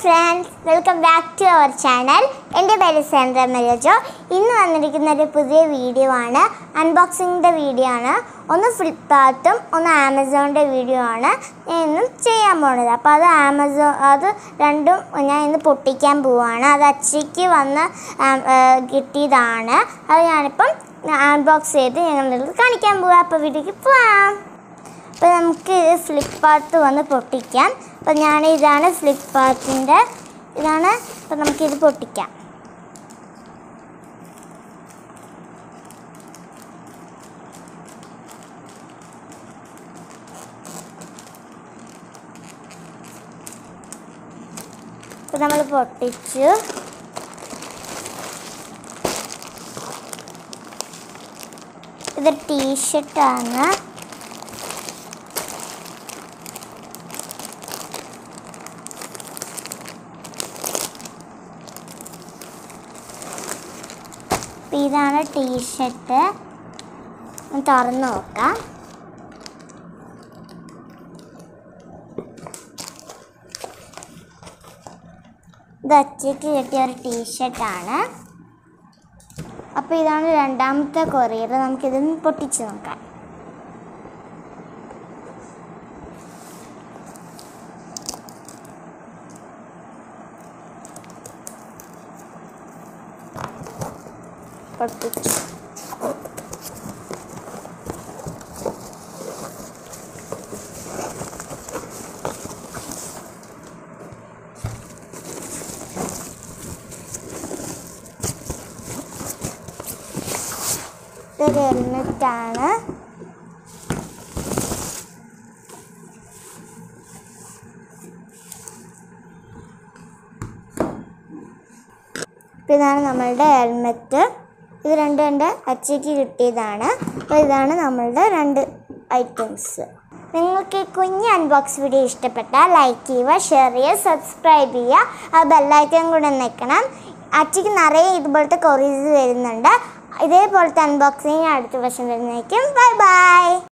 friends welcome back to our channel എൻ്റെ പേര് സാന്ദ്ര മെലജോ ഇന്ന് വന്നിരിക്കുന്ന ഒരു പുതിയ വീഡിയോ ആണ് അൺബോക്സിങ്ങിൻ്റെ വീഡിയോ ആണ് ഒന്ന് ഫ്ലിപ്കാർട്ടും ഒന്ന് ആമസോണിൻ്റെ വീഡിയോ ആണ് ഞാൻ ഇന്നും ചെയ്യാൻ പോണത് അപ്പോൾ അത് ആമസോൺ അത് രണ്ടും ഞാൻ ഇന്ന് പൊട്ടിക്കാൻ പോവാണ് അത് അച്ചയ്ക്ക് വന്ന് ആം, ഏ, കിട്ടിയതാണ് അത് ഞാനിപ്പം അൺബോക്സ് ചെയ്ത് ഞങ്ങളുടെ കാണിക്കാൻ പോവാം അപ്പോൾ വീഡിയോക്ക് പോവാം അപ്പോൾ നമുക്ക് ഇത് ഫ്ലിപ്കാർട്ട് വന്ന് പൊട്ടിക്കാം അപ്പോൾ ഞാൻ ഇതാണ് ഫ്ലിപ്കാർട്ടിൻ്റെ ഇതാണ് അപ്പോൾ നമുക്കിത് പൊട്ടിക്കാം അപ്പോൾ നമ്മൾ പൊട്ടിച്ചു ഇത് ടീഷർട്ടാണ് അപ്പം ഇതാണ് ടീഷർട്ട് തുറന്ന് നോക്കാം ഇത് അച്ചയ്ക്ക് കിട്ടിയ ഒരു ടീഷർട്ടാണ് അപ്പോൾ ഇതാണ് രണ്ടാമത്തെ കൊറിയർ നമുക്കിത് പൊട്ടിച്ച് നോക്കാം പൊട്ടിച്ചു ഇതൊരു ഹെൽമെറ്റാണ് അപ്പോൾ ഇതാണ് നമ്മളുടെ ഹെൽമെറ്റ് ഇത് രണ്ടും എൻ്റെ അച്ചയ്ക്ക് കിട്ടിയതാണ് അപ്പോൾ ഇതാണ് നമ്മളുടെ രണ്ട് ഐറ്റംസ് നിങ്ങൾക്ക് ഈ കുഞ്ഞ് അൺബോക്സ് വീഡിയോ ഇഷ്ടപ്പെട്ടാൽ ലൈക്ക് ചെയ്യുക ഷെയർ ചെയ്യുക സബ്സ്ക്രൈബ് ചെയ്യുക ആ ബെല്ലൈക്കൺ കൂടെ നിൽക്കണം അച്ചയ്ക്ക് നിറയെ ഇതുപോലത്തെ കൊറീസ് വരുന്നുണ്ട് ഇതേപോലത്തെ അൺബോക്സിങ് അടുത്ത വർഷം വരുന്നതായിരിക്കും ബൈ ബൈ